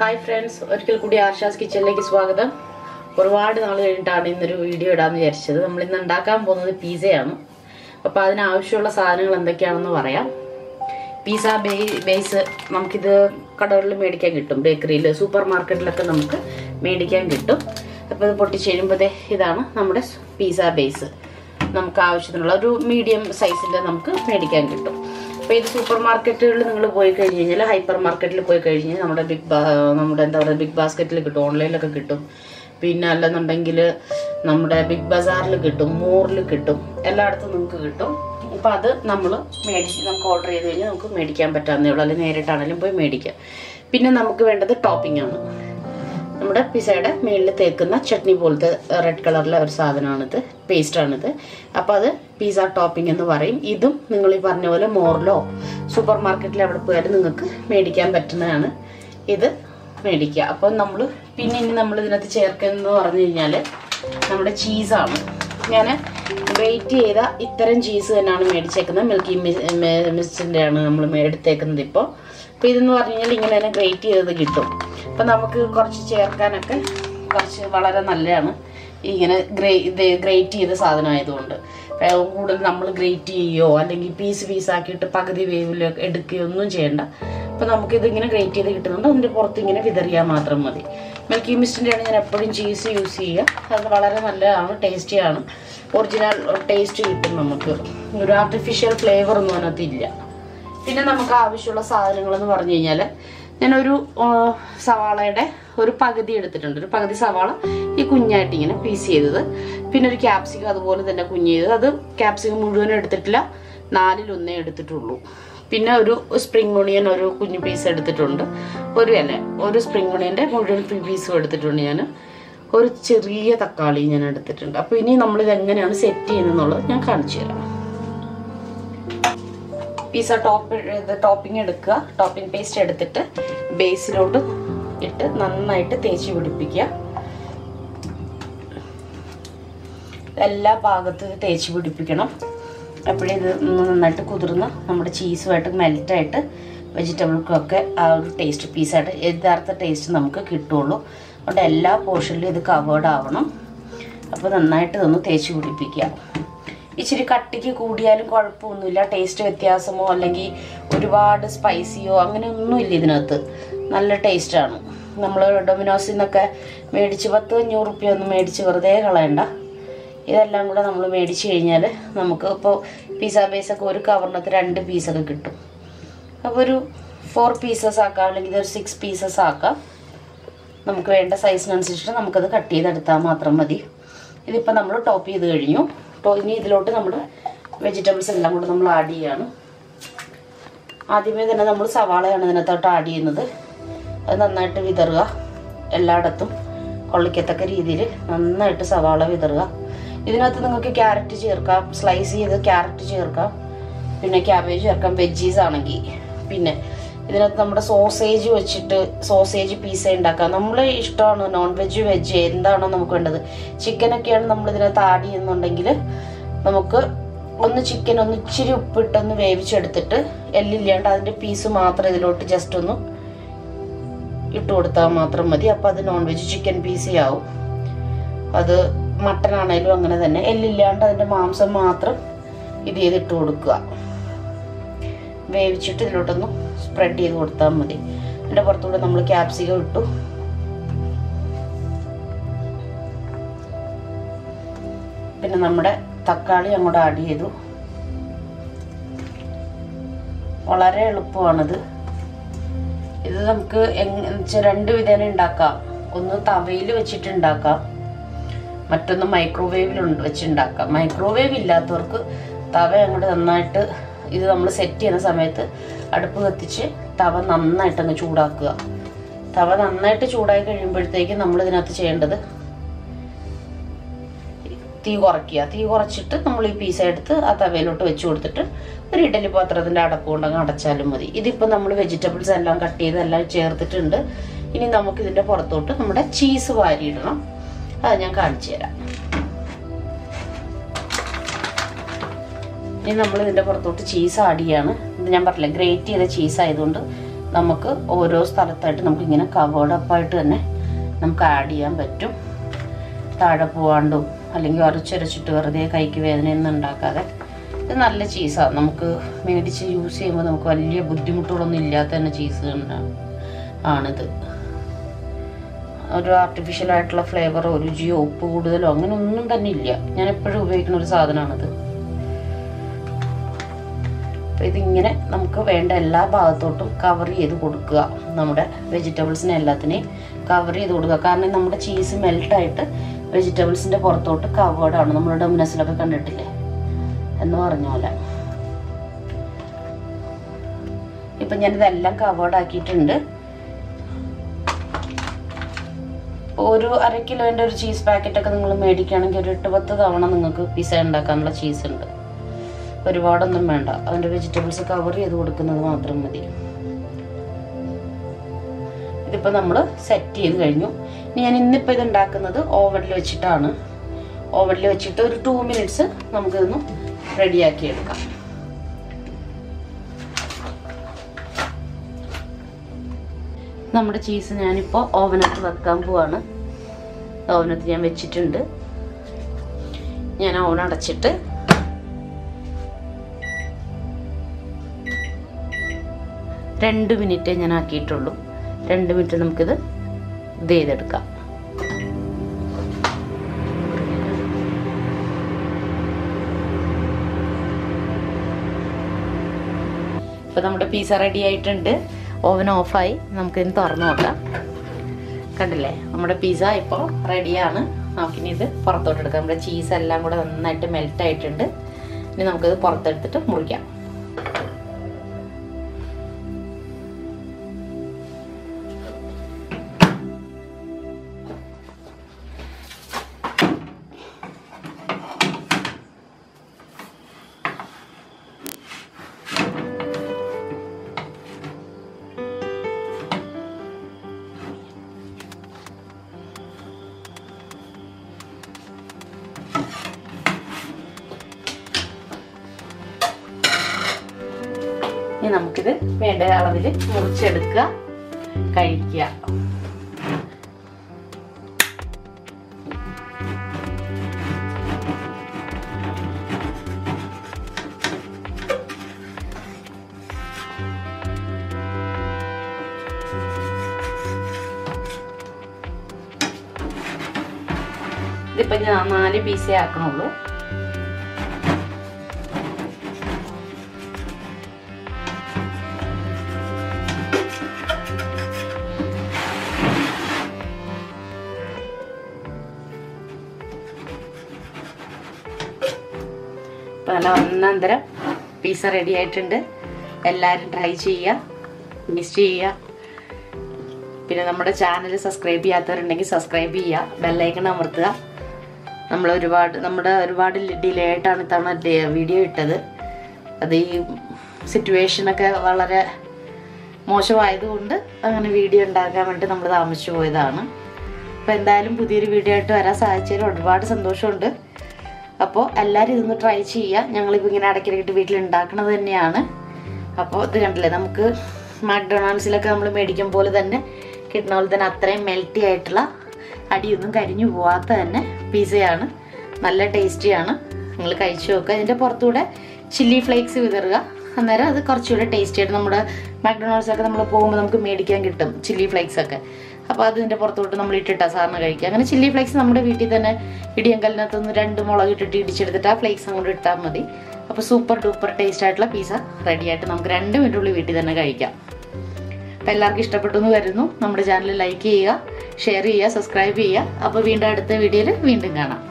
hi friends ഒരിക്കൽ കൂടി ആർഷാസ് കിച്ചണിലേക്ക് സ്വാഗതം ഒരുപാട് നാൾ കഴിഞ്ഞിട്ടാണ് ഇന്നൊരു വീഡിയോ ഇടാന്ന് വിചാരിച്ചത് നമ്മൾ ഇന്ന് ഉണ്ടാക്കാൻ പോകുന്നത് പിസയാണ് അപ്പോൾ അതിനാവശ്യമുള്ള സാധനങ്ങൾ എന്തൊക്കെയാണെന്ന് പറയാം പിസ ബേ ബേസ് നമുക്കിത് കടകളിൽ മേടിക്കാൻ കിട്ടും ബേക്കറിയിൽ സൂപ്പർ മാർക്കറ്റിലൊക്കെ നമുക്ക് മേടിക്കാൻ കിട്ടും അപ്പോൾ ഇത് പൊട്ടിച്ച് കഴിയുമ്പോൾ ഇതാണ് നമ്മുടെ പിസ ബേസ് നമുക്ക് ആവശ്യത്തിനുള്ള ഒരു മീഡിയം സൈസിൽ നമുക്ക് മേടിക്കാൻ കിട്ടും അപ്പോൾ ഇത് സൂപ്പർ മാർക്കറ്റുകളിൽ നിങ്ങൾ പോയി കഴിഞ്ഞ് കഴിഞ്ഞാൽ ഹൈപ്പർ മാർക്കറ്റിൽ പോയി കഴിഞ്ഞ് കഴിഞ്ഞാൽ നമ്മുടെ ബിഗ് ബാ നമ്മുടെ എന്താ പറയുക ബിഗ് ബാസ്ക്കറ്റിൽ കിട്ടും ഓൺലൈനിലൊക്കെ കിട്ടും പിന്നെ അല്ലെന്നുണ്ടെങ്കിൽ നമ്മുടെ ബിഗ് ബസാറിൽ കിട്ടും മോറിൽ കിട്ടും എല്ലായിടത്തും നിങ്ങൾക്ക് കിട്ടും അപ്പോൾ അത് നമ്മൾ മേടിച്ച് നമുക്ക് ഓർഡർ ചെയ്ത് കഴിഞ്ഞാൽ നമുക്ക് മേടിക്കാൻ പറ്റാവുന്നേ ഉള്ളൂ അല്ലെങ്കിൽ നേരിട്ടാണെങ്കിലും പോയി മേടിക്കാം പിന്നെ നമുക്ക് വേണ്ടത് ടോപ്പിംഗ് ആണ് നമ്മുടെ പിസയുടെ മേളിൽ തേക്കുന്ന ചട്നി പോലത്തെ റെഡ് കളറിലെ ഒരു സാധനമാണിത് പേസ്റ്റാണിത് അപ്പോൾ അത് പിസ ടോപ്പിംഗ് എന്ന് പറയും ഇതും നിങ്ങൾ ഈ പറഞ്ഞ പോലെ മോറിലോ സൂപ്പർ മാർക്കറ്റിൽ എവിടെ പോയാലും നിങ്ങൾക്ക് മേടിക്കാൻ പറ്റുന്നതാണ് ഇത് മേടിക്കുക അപ്പോൾ നമ്മൾ പിന്നെ ഇനി നമ്മൾ ഇതിനകത്ത് ചേർക്കുന്നതെന്ന് പറഞ്ഞു കഴിഞ്ഞാൽ നമ്മുടെ ചീസാണ് ഞാൻ വെയിറ്റ് ചെയ്ത ഇത്തരം ചീസ് തന്നെയാണ് മേടിച്ചേക്കുന്നത് മിൽക്കി മിസ്റ്റിൻ്റെ ആണ് നമ്മൾ എടുത്തേക്കുന്നത് ഇപ്പോൾ അപ്പോൾ ഇതെന്ന് പറഞ്ഞു കഴിഞ്ഞാൽ ഇങ്ങനെ തന്നെ ഗ്രേറ്റ് ചെയ്തത് കിട്ടും അപ്പം നമുക്ക് കുറച്ച് ചേർക്കാനൊക്കെ കുറച്ച് വളരെ നല്ലതാണ് ഇങ്ങനെ ഗ്രേ ഇത് ഗ്രേറ്റ് ചെയ്ത സാധനമായതുകൊണ്ട് കൂടുതൽ നമ്മൾ ഗ്രേറ്റ് ചെയ്യുകയോ അല്ലെങ്കിൽ പീസ് പീസാക്കിയിട്ട് പകുതി വേവിൽ എടുക്കുകയോ ഒന്നും ചെയ്യണ്ട അപ്പോൾ നമുക്കിത് ഇങ്ങനെ ഗ്രേറ്റ് ചെയ്ത് കിട്ടുന്നുണ്ട് അതിൻ്റെ പുറത്ത് ഇങ്ങനെ വിതറിയാൽ മാത്രം മതി മിൽക്കി മിസ്റ്റിൻ്റെയാണ് ഞാൻ എപ്പോഴും ചീസ് യൂസ് ചെയ്യുക അത് വളരെ നല്ലതാണ് ടേസ്റ്റിയാണ് ഒറിജിനൽ ടേസ്റ്റ് കിട്ടും നമുക്ക് ഒരു ആർട്ടിഫിഷ്യൽ ഫ്ലേവർ ഒന്നും അതിനകത്ത് ഇല്ല പിന്നെ നമുക്ക് ആവശ്യമുള്ള സാധനങ്ങൾ എന്ന് പറഞ്ഞു കഴിഞ്ഞാൽ ഞാനൊരു സവാളയുടെ ഒരു പകുതി എടുത്തിട്ടുണ്ട് ഒരു പകുതി സവാള ഈ കുഞ്ഞായിട്ട് ഇങ്ങനെ പീസ് ചെയ്തത് പിന്നെ ഒരു ക്യാപ്സിക്കം അതുപോലെ തന്നെ കുഞ്ഞ് ചെയ്തത് അത് ക്യാപ്സിക്കം മുഴുവൻ എടുത്തിട്ടില്ല നാലിലൊന്നേ എടുത്തിട്ടുള്ളൂ പിന്നെ ഒരു സ്പ്രിംഗ് ഒണിയൻ ഒരു കുഞ്ഞു പീസ് എടുത്തിട്ടുണ്ട് ഒരു അല്ല ഒരു സ്പ്രിംഗ് ഒണിയൻ്റെ മുഴുവൻ പീസും എടുത്തിട്ടുണ്ട് ഞാൻ ഒരു ചെറിയ തക്കാളി ഞാൻ എടുത്തിട്ടുണ്ട് അപ്പോൾ ഇനി നമ്മളിത് എങ്ങനെയാണ് സെറ്റ് ചെയ്യുന്നതെന്നുള്ളത് ഞാൻ കാണിച്ചു തരാം പിസ്സ ടോപ്പ് ഇത് ടോപ്പിംഗ് എടുക്കുക ടോപ്പിംഗ് പേസ്റ്റ് എടുത്തിട്ട് ബേസിലോട്ട് ഇട്ട് നന്നായിട്ട് തേച്ച് പിടിപ്പിക്കുക എല്ലാ ഭാഗത്തും തേച്ച് പിടിപ്പിക്കണം അപ്പോഴേ ഇത് നന്നായിട്ട് കുതിർന്ന് നമ്മുടെ ചീസുമായിട്ട് മെൽറ്റായിട്ട് വെജിറ്റബിൾക്കൊക്കെ ആ ഒരു ടേസ്റ്റ് പീസായിട്ട് യഥാർത്ഥ ടേസ്റ്റ് നമുക്ക് കിട്ടുള്ളൂ അതുകൊണ്ട് എല്ലാ പോർഷനിലും ഇത് കവേർഡ് ആവണം അപ്പോൾ നന്നായിട്ട് ഇതൊന്ന് തേച്ച് പിടിപ്പിക്കുക ഇച്ചിരി കട്ടിക്ക് കൂടിയാലും കുഴപ്പമൊന്നുമില്ല ടേസ്റ്റ് വ്യത്യാസമോ അല്ലെങ്കിൽ ഒരുപാട് സ്പൈസിയോ അങ്ങനെ ഒന്നുമില്ല ഇതിനകത്ത് നല്ല ടേസ്റ്റാണ് നമ്മൾ ഡൊമിനോസിൽ നിന്നൊക്കെ മേടിച്ച് പത്ത് അഞ്ഞൂറ് റുപ്യ ഒന്നും മേടിച്ച് വെറുതെ കളയണ്ട ഇതെല്ലാം കൂടെ നമ്മൾ മേടിച്ച് കഴിഞ്ഞാൽ നമുക്ക് ഇപ്പോൾ പിസ്സ ബേസൊക്കെ ഒരു കവറിനകത്ത് രണ്ട് പീസൊക്കെ കിട്ടും അപ്പോൾ ഒരു ഫോർ പീസസ് ആക്കാം അല്ലെങ്കിൽ ഒരു സിക്സ് പീസസ് ആക്കാം നമുക്ക് വേണ്ട സൈസിനനുസരിച്ചിട്ട് നമുക്കത് കട്ട് ചെയ്തെടുത്താൽ മാത്രം മതി ഇതിപ്പോൾ നമ്മൾ ടോപ്പ് ചെയ്ത് കഴിഞ്ഞു ഇനി ഇതിലോട്ട് നമ്മൾ വെജിറ്റബിൾസ് എല്ലാം കൂടെ നമ്മൾ ആഡ് ചെയ്യാണ് ആദ്യമേ തന്നെ നമ്മൾ സവാളയാണ് ഇതിനകത്തോട്ട് ആഡ് ചെയ്യുന്നത് അത് നന്നായിട്ട് വിതറുക എല്ലായിടത്തും കൊള്ളിക്കത്തക്ക രീതിയിൽ നന്നായിട്ട് സവാള വിതറുക ഇതിനകത്ത് നിങ്ങൾക്ക് ക്യാരറ്റ് ചേർക്കാം സ്ലൈസ് ചെയ്ത് ക്യാരറ്റ് ചേർക്കാം പിന്നെ ക്യാബേജ് ചേർക്കാം വെജീസ് ആണെങ്കിൽ പിന്നെ ഇതിനകത്ത് നമ്മുടെ സോസേജ് വെച്ചിട്ട് സോസേജ് പീസ ഉണ്ടാക്കാം നമ്മളെ ഇഷ്ടമാണ് നോൺ വെജ് വെജ് എന്താണോ നമുക്ക് വേണ്ടത് ചിക്കനൊക്കെയാണ് നമ്മൾ ഇതിനകത്ത് ആഡ് ചെയ്യുന്നുണ്ടെങ്കിൽ നമുക്ക് ഒന്ന് ചിക്കൻ ഒന്ന് ഇച്ചിരി ഉപ്പിട്ടൊന്ന് വേവിച്ചെടുത്തിട്ട് എല്ലില്ലാണ്ട് അതിൻ്റെ പീസ് മാത്രം ഇതിലോട്ട് ജസ്റ്റ് ഒന്ന് ഇട്ട് കൊടുത്താൽ മാത്രം മതി അപ്പം അത് നോൺ വെജ് ചിക്കൻ പീസേ ആവും അത് മട്ടൺ ആണേലും അങ്ങനെ തന്നെ എല്ലില്ലാണ്ട് അതിൻ്റെ മാംസം മാത്രം ഇത് ചെയ്തിട്ട് കൊടുക്കുക വേവിച്ചിട്ട് ഇതിലോട്ടൊന്ന് സ്പ്രെഡ് ചെയ്ത് കൊടുത്താൽ മതി അതിൻ്റെ പുറത്തൂടെ നമ്മൾ ക്യാപ്സിക്കം ഇട്ടു പിന്നെ നമ്മുടെ തക്കാളി അങ്ങോട്ട് ആഡ് ചെയ്തു വളരെ എളുപ്പമാണിത് ഇത് നമുക്ക് രണ്ട് വിധേന ഉണ്ടാക്കാം ഒന്ന് തവയിൽ വെച്ചിട്ട് ഉണ്ടാക്കാം മറ്റൊന്ന് മൈക്രോവേവിൽ വെച്ചുണ്ടാക്കാം മൈക്രോവേവ് ഇല്ലാത്തവർക്ക് തവ അങ്ങോട്ട് നന്നായിട്ട് ഇത് നമ്മൾ സെറ്റ് ചെയ്യുന്ന സമയത്ത് അടുപ്പ് കത്തിച്ച് തവ നന്നായിട്ട് അങ്ങ് ചൂടാക്കുക തവ നന്നായിട്ട് ചൂടായി കഴിയുമ്പോഴത്തേക്ക് നമ്മൾ ഇതിനകത്ത് ചെയ്യേണ്ടത് തീ കുറയ്ക്കുക തീ കുറച്ചിട്ട് നമ്മൾ ഈ പീസ എടുത്ത് ആ തവയിലോട്ട് വെച്ച് കൊടുത്തിട്ട് ഒരു ഇഡലി പാത്രത്തിൻ്റെ അടപ്പ് കൊണ്ടങ്ങ് അടച്ചാലും മതി ഇതിപ്പോൾ നമ്മൾ വെജിറ്റബിൾസ് എല്ലാം കട്ട് ചെയ്ത് എല്ലാം ചേർത്തിട്ടുണ്ട് ഇനി നമുക്ക് ഇതിൻ്റെ പുറത്തോട്ട് നമ്മുടെ ചീസ് വാരിയിടണം അത് ഞാൻ കാണിച്ചു തരാം ഇനി നമ്മൾ ഇതിൻ്റെ പുറത്തോട്ട് ചീസ് ആഡ് ചെയ്യാണ് ഇത് ഞാൻ പറഞ്ഞില്ല ഗ്രേറ്റ് ചെയ്ത ചീസ് ആയതുകൊണ്ട് നമുക്ക് ഓരോ സ്ഥലത്തായിട്ട് നമുക്ക് ഇങ്ങനെ കവേർഡ് അപ്പായിട്ട് തന്നെ നമുക്ക് ആഡ് ചെയ്യാൻ പറ്റും താഴെ പോവാണ്ടും അല്ലെങ്കിൽ ഉരച്ചുരച്ചിട്ട് വെറുതെ കൈക്ക് വേദനയൊന്നും ഉണ്ടാക്കാതെ ഇത് നല്ല ചീസാണ് നമുക്ക് മേടിച്ച് യൂസ് ചെയ്യുമ്പോൾ നമുക്ക് വലിയ ബുദ്ധിമുട്ടുകളൊന്നും ഇല്ലാത്ത തന്നെ ചീസ് ആണിത് ഒരു ആർട്ടിഫിഷ്യൽ ആയിട്ടുള്ള ഫ്ലേവറോ രുചിയോ ഉപ്പ് കൂടുതലോ അങ്ങനെ ഒന്നും തന്നെ ഇല്ല ഞാൻ എപ്പോഴും ഉപയോഗിക്കുന്ന ഒരു സാധനമാണിത് അപ്പോൾ ഇതിങ്ങനെ നമുക്ക് വേണ്ട എല്ലാ ഭാഗത്തോട്ടും കവർ ചെയ്ത് കൊടുക്കുക നമ്മുടെ വെജിറ്റബിൾസിനെ എല്ലാത്തിനെയും കവർ ചെയ്ത് കൊടുക്കുക കാരണം നമ്മുടെ ചീസ് മെൽട്ടായിട്ട് വെജിറ്റബിൾസിൻ്റെ പുറത്തോട്ട് കവേർഡാണ് നമ്മൾ ഡൊമിനസിലൊക്കെ കണ്ടിട്ടില്ലേ എന്ന് പറഞ്ഞ പോലെ ഇപ്പം ഞാനിതെല്ലാം കവേർഡ് ആക്കിയിട്ടുണ്ട് ഒരു അര കിലോൻ്റെ ഒരു ചീസ് പാക്കറ്റൊക്കെ നിങ്ങൾ മേടിക്കുകയാണെങ്കിൽ ഒരു എട്ട് പത്ത് തവണ നിങ്ങൾക്ക് പിസ്സ ഉണ്ടാക്കാനുള്ള ചീസ് ഉണ്ട് ഒരുപാടൊന്നും വേണ്ട അതിൻ്റെ വെജിറ്റബിൾസ് കവർ ചെയ്ത് കൊടുക്കുന്നത് മാത്രം മതി ഇതിപ്പോൾ നമ്മൾ സെറ്റ് ചെയ്ത് കഴിഞ്ഞു ഇനി ഞാൻ ഇന്നിപ്പോൾ ഇത് ഉണ്ടാക്കുന്നത് ഓവനിൽ വെച്ചിട്ടാണ് ഓവനിൽ വെച്ചിട്ട് ഒരു ടു മിനിറ്റ്സ് നമുക്കിതൊന്ന് റെഡിയാക്കി എടുക്കാം നമ്മുടെ ചീസ് ഞാനിപ്പോൾ ഓവനത്ത് വെക്കാൻ പോവാണ് ഓവനത്ത് ഞാൻ വെച്ചിട്ടുണ്ട് ഞാൻ ഓവൻ അടച്ചിട്ട് രണ്ട് മിനിറ്റേ ഞാൻ ആക്കിയിട്ടുള്ളൂ രണ്ട് മിനിറ്റ് നമുക്കിത് ഇത് ചെയ്തെടുക്കാം ഇപ്പം നമ്മുടെ പിസ്സ റെഡി ആയിട്ടുണ്ട് ഓവൻ ഓഫായി നമുക്കിനി തുറന്നു നോക്കാം കണ്ടില്ലേ നമ്മുടെ പിസ്സ ഇപ്പോൾ റെഡിയാണ് നമുക്കിനി ഇത് പുറത്തോട്ട് എടുക്കാം നമ്മുടെ ചീസ് എല്ലാം കൂടെ നന്നായിട്ട് മെൽറ്റ് ആയിട്ടുണ്ട് ഇനി നമുക്കിത് പുറത്തെടുത്തിട്ട് മുറിക്കാം ഇനി നമുക്കിത് വേണ്ട അളവിൽ മുറിച്ചെടുക്കുക കഴിക്കുക ഇതിപ്പോ ഞാൻ നാല് പീസേ ആക്കണുള്ളൂ ഇപ്പം നല്ല ഒന്നാം തരം പിസ്സ റെഡി ആയിട്ടുണ്ട് എല്ലാവരും ട്രൈ ചെയ്യുക ടേസ്റ്റ് ചെയ്യുക പിന്നെ നമ്മുടെ ചാനൽ സബ്സ്ക്രൈബ് ചെയ്യാത്തവരുണ്ടെങ്കിൽ സബ്സ്ക്രൈബ് ചെയ്യുക ബെല്ലൈക്കൺ അമർത്തുക നമ്മൾ ഒരുപാട് നമ്മുടെ ഒരുപാട് ഡിലേ ആയിട്ടാണ് ഇത്തവണ വീഡിയോ ഇട്ടത് അത് ഈ സിറ്റുവേഷനൊക്കെ വളരെ മോശമായതുകൊണ്ട് അങ്ങനെ വീഡിയോ ഉണ്ടാക്കാൻ വേണ്ടി നമ്മൾ താമസിച്ചു പോയതാണ് അപ്പോൾ എന്തായാലും പുതിയൊരു വീഡിയോ ആയിട്ട് വരാൻ സാധിച്ചതിൽ ഒരുപാട് സന്തോഷമുണ്ട് അപ്പോൾ എല്ലാവരും ഇതൊന്ന് ട്രൈ ചെയ്യുക ഞങ്ങളിപ്പോൾ ഇങ്ങനെ ഇടയ്ക്കിടയ്ക്കിട്ട് വീട്ടിൽ ഉണ്ടാക്കണത് തന്നെയാണ് അപ്പോൾ ഇത് കണ്ടില്ലേ നമുക്ക് മാക്ഡൊണാൾഡ്സിലൊക്കെ നമ്മൾ മേടിക്കും പോലെ തന്നെ കിട്ടുന്ന പോലെ തന്നെ അത്രയും മെൽറ്റി ആയിട്ടുള്ള അടിയൊന്നും കരിഞ്ഞു പോവാത്ത തന്നെ പിസയാണ് നല്ല ടേസ്റ്റിയാണ് നിങ്ങൾ കഴിച്ചു നോക്കുക ഇതിൻ്റെ പുറത്തൂടെ ചില്ലി ഫ്ലേക്സ് വിതറുക അന്നേരം അത് കുറച്ചുകൂടെ ടേസ്റ്റി ആയിട്ട് നമ്മുടെ മാക്ഡൊണാൾഡ്സൊക്കെ നമ്മൾ പോകുമ്പോൾ നമുക്ക് മേടിക്കാൻ കിട്ടും ചില്ലി ഫ്ലേക്സ് ഒക്കെ അപ്പോൾ അതിൻ്റെ പുറത്തോട്ട് നമ്മൾ ഇട്ടിട്ടാ സാറിന് കഴിക്കുക അങ്ങനെ ചില്ലി ഫ്ലേക്സ് നമ്മുടെ വീട്ടിൽ തന്നെ ഇടിയങ്കലിനകത്തൊന്ന് രണ്ട് മുളക് ഇട്ടിട്ട് ഇടിച്ചെടുത്തിട്ട് ആ ഫ്ലേക്സ് അങ്ങോട്ട് ഇട്ടാൽ മതി അപ്പോൾ സൂപ്പർ ഡൂപ്പർ ടേസ്റ്റ് ആയിട്ടുള്ള പിസ്സ റെഡി ആയിട്ട് നമുക്ക് രണ്ട് മിനിറ്റുള്ളിൽ വീട്ടിൽ തന്നെ കഴിക്കാം അപ്പോൾ എല്ലാവർക്കും ഇഷ്ടപ്പെട്ടു എന്ന് വരുന്നു നമ്മുടെ ചാനൽ ലൈക്ക് ചെയ്യുക ഷെയർ ചെയ്യുക സബ്സ്ക്രൈബ് ചെയ്യുക അപ്പോൾ വീണ്ടും അടുത്ത വീഡിയോയിൽ വീണ്ടും കാണാം